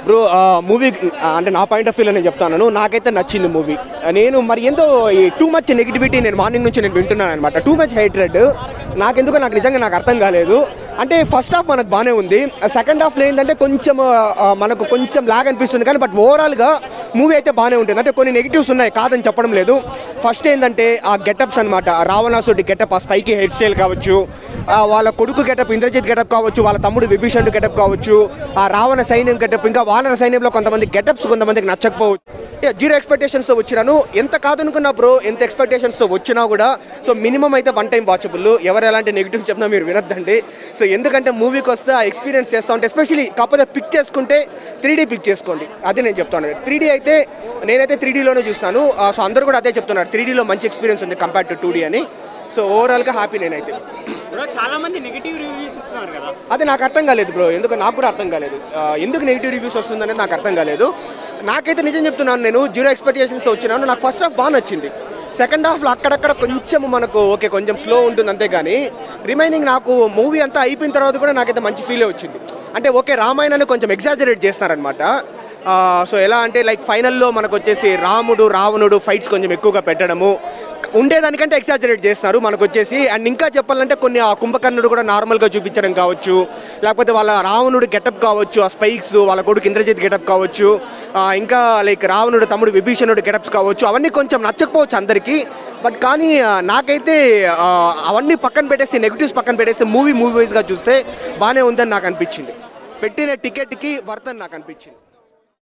bro movie అంటే నా point of వ్యూలో నేను చెప్తాను నాకైతే నచ్చింది మూవీ నేను మరి ఎంతో ఈ టూ మచ్ నెగిటివిటీ నేను మార్నింగ్ నుంచి నేను వింటున్నాను అనమాట టూ మచ్ హైట్రెడ్ నాకెందుకో నాకు నిజంగా నాకు అర్థం కాలేదు అంటే ఫస్ట్ హాఫ్ మనకు బాగానే ఉంది సెకండ్ హాఫ్లో ఏంటంటే కొంచెం ఆ, మనకు కొంచెం లాగ్ అనిపిస్తుంది కానీ బట్ ఓవరాల్గా మూవీ అయితే బాగానే ఉంటుంది అంటే కొన్ని నెగిటివ్స్ ఉన్నాయి కాదని చెప్పడం లేదు ఫస్ట్ ఏంటంటే ఆ గెటప్స్ అనమాట రావణాసుడి గెటప్ ఆ స్పైకి హెయిర్ స్టైల్ కావచ్చు ఆ, వాళ్ళ కొడుకు గెటప్ ఇంద్రజిత్ గెటప్ కావచ్చు వాళ్ళ తమ్ముడు విభీషణుడు గెటప్ కావచ్చు ఆ రావణ సైన్యం గెటప్ ఇంకా వానర సైన్యంలో కొంతమంది గెటప్స్ కొంతమందికి నచ్చకపోవచ్చు జీరో ఎక్స్పెక్టేషన్స్తో వచ్చినాను ఎంత కాదనుకున్నా బ్రో ఎంత ఎక్స్పెక్టేషన్స్తో వచ్చినా కూడా సో మినిమం అయితే వన్ టైం వాచబుల్ ఎవరు ఎలాంటి నెగిటివ్స్ చెప్పినా మీరు వినొద్దండి సో ఎందుకంటే మూవీకి వస్తే ఆ ఎక్స్పీరియన్స్ చేస్తూ ఉంటే ఎస్పెషలీ కాకపోతే పిక్ చేసుకుంటే త్రీ డీ పిక్ చేసుకోండి అది నేను చెప్తాను త్రీ డీ అయితే నేనైతే త్రీ డీలోనే చూస్తాను ఆ, సో అందరూ కూడా అదే చెప్తున్నారు త్రీ డీలో మంచి ఎక్స్పీరియన్స్ ఉంది కంపేర్ టు టూ డీ అని సో ఓవరాల్గా హ్యాపీ నేనైతే బ్రో చాలా మంది నెగిటివ్ రివ్యూస్ ఇస్తున్నారు కదా అది నాకు అర్థం కాలేదు బ్రో ఎందుకు నాకు కూడా అర్థం కాలేదు ఆ, ఎందుకు నెగిటివ్ రివ్యూస్ వస్తుందనేది నాకు అర్థం కాలేదు నాకైతే నిజం చెప్తున్నాను నేను జీరో ఎక్స్పెక్టేషన్స్ వచ్చినాను నాకు ఫస్ట్ హాఫ్ బాగా నచ్చింది సెకండ్ హాఫ్లో అక్కడక్కడ కొంచెం మనకు ఓకే కొంచెం స్లో ఉంటుంది అంతే కానీ రిమైనింగ్ నాకు మూవీ అంతా అయిపోయిన తర్వాత కూడా నాకైతే మంచి ఫీలే వచ్చింది అంటే ఓకే రామాయణాన్ని కొంచెం ఎగ్జాజరేట్ చేస్తున్నారనమాట సో ఎలా అంటే లైక్ ఫైనల్లో మనకు వచ్చేసి రాముడు రావణుడు ఫైట్స్ కొంచెం ఎక్కువగా పెట్టడము ఉండేదానికంటే ఎక్సాజరేట్ చేస్తున్నారు మనకు వచ్చేసి అండ్ ఇంకా చెప్పాలంటే కొన్ని ఆ కుంభకర్ణుడు కూడా నార్మల్గా చూపించడం కావచ్చు లేకపోతే వాళ్ళ రావణుడు గెటప్ కావచ్చు ఆ స్పైక్స్ వాళ్ళ కొడుకు ఇంద్రజిత్ గెటప్ కావచ్చు ఆ, ఇంకా లైక్ రావణుడు తమ్ముడు విభీషణుడు గెటప్స్ కావచ్చు అవన్నీ కొంచెం నచ్చకపోవచ్చు అందరికీ బట్ కానీ ఆ, నాకైతే ఆ, అవన్నీ పక్కన పెట్టేసి నెగిటివ్స్ పక్కన పెట్టేసి మూవీ మూవీస్గా చూస్తే బాగానే ఉందని నాకు అనిపించింది పెట్టిన టికెట్కి వర్త్ అని నాకు అనిపించింది